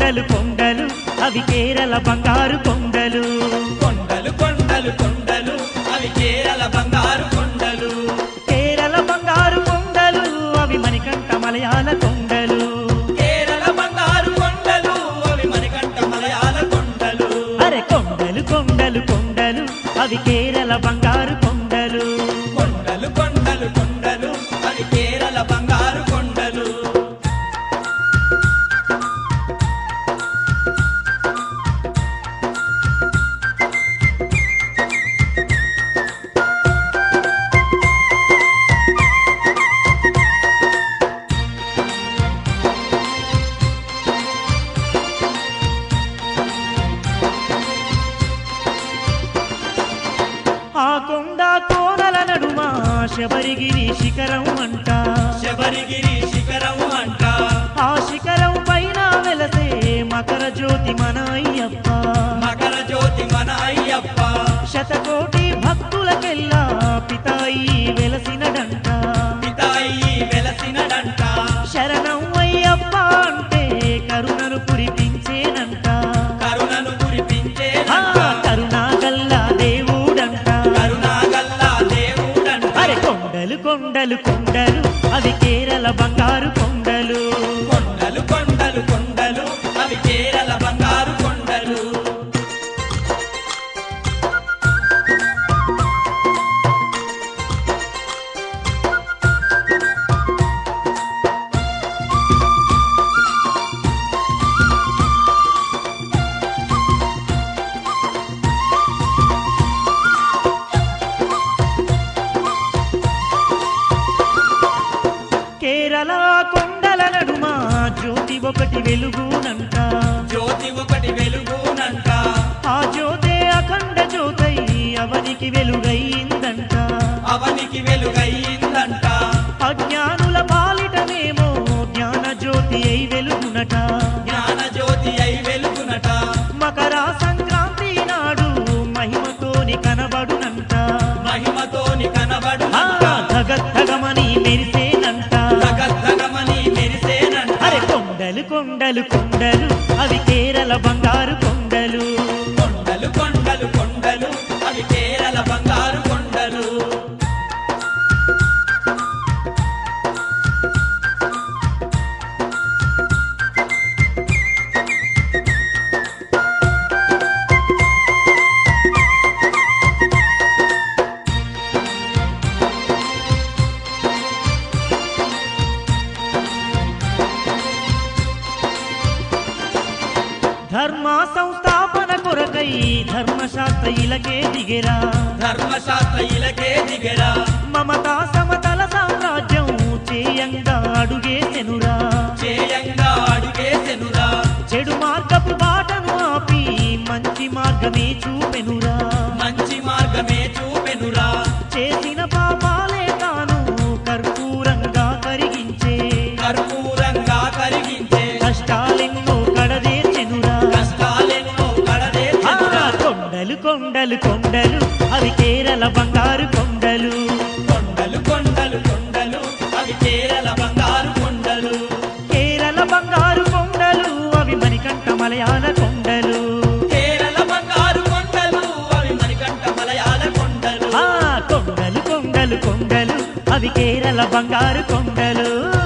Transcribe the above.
కొండలు కొండలు అవి కేరళ బంగారు కొండలు కొండలు కొండలు కొండలు అవి కేరళ బంగారు కొండలు కేరళ బంగారు కొండలు అవి మణికంఠ మలయాళ కొండలు కేరళ బంగారు కొండలు అవి మణికంఠ మలయాళ కొండలు అరే కొండలు కొండలు కొండలు అవి కేరళ బంగారు కొండలు కొండలు కొండలు కొండలు అవి కేరళ బంగారు కొండలు ఆ కొండ కోనల నడుమ శబరిగిరి శిఖరం అంట శబరిగిరి శిఖరం అంట ఆ శిఖరం పైన వెలసే మకర జ్యోతి మన అయ్యప్ప మకర జ్యోతి మన అయ్యప్ప శతకోటి భక్తులకెల్లా పితాయి వెలసినడంట పితాయి వెలసినడంట శరణం అయ్యప్ప అంటే కరుణను కురిపించేనంట కరుణను ఆ కురిపించేనంట కరుణా గల్లా దేవుడంట కరుణాగల్లా దేవుడంట అరే కొండలు కొండలు కొండలు అవి కేరళ బంగారు కొండలు కొండలు కొండలు కొండలు అవి కేరళ బంగారు కొండలు కేరళ కొండల నడుమ జ్యోతి ఒకటి వెలుగునంట జ్యోతి ఒకటి వెలుగునంట ఆ జ్యోతే అఖండ జ్యోతై అవనికి వెలుగైందంట అవనికి వెలుగయ్యిందంట అజ్ఞానుల పాలిటనేమో జ్ఞాన జ్యోతి అయి వెలుగునట జ్ఞాన జ్యోతి అయి వెలుగునట మకర సంక్రాంతి నాడు మహిమతోని కనబడునంట మహిమతోని ఆ కనబడునంట ధగద్ధగమని మెరిసేనంట జగద్దగమని మెరిసేనంట అరే కొండలు కొండలు కొండలు అవి కేరళ బంగారు కొండలు కొండలు కొండలు కొండలు అవి కేరళ బంగారు కొండలు ధర్మ సంస్థాపన కొరకై ధర్మశాస్త్ర ఇలకే దిగెరా ధర్మశాస్త్ర ఇలకే దిగరా మమతా సమతల సామ్రాజ్యం చేయంగా అడుగేసెనురా చేయంగా అడుగేసెనురా చెడు మార్గపు బాటను ఆపి మంచి మార్గమే చూపెనురా మంచి మార్గమే చూపెనురా చేసిన పాపాలే తాను కర్పూరంగా కరిగించే కర్పూరంగా కరిగించే కష్టాలెన్నో కడదేర్చెనురా కష్టాలెన్నో ఆ, కడదేసెనురా కొండలు కొండలు కొండలు అవి కేరళ బంగారు కొండలు కొండలు కొండలు కొండలు అవి కేరళ బంగారు కొండలు కేరళ బంగారు కొండలు అవి మణికంఠ మలయాళ కొండలు కేరళ బంగారు కొండలు అవి మణికంఠ మలయాళ కొండలు ఆ కొండలు కొండలు కొండలు అవి కేరళ బంగారు కొండలు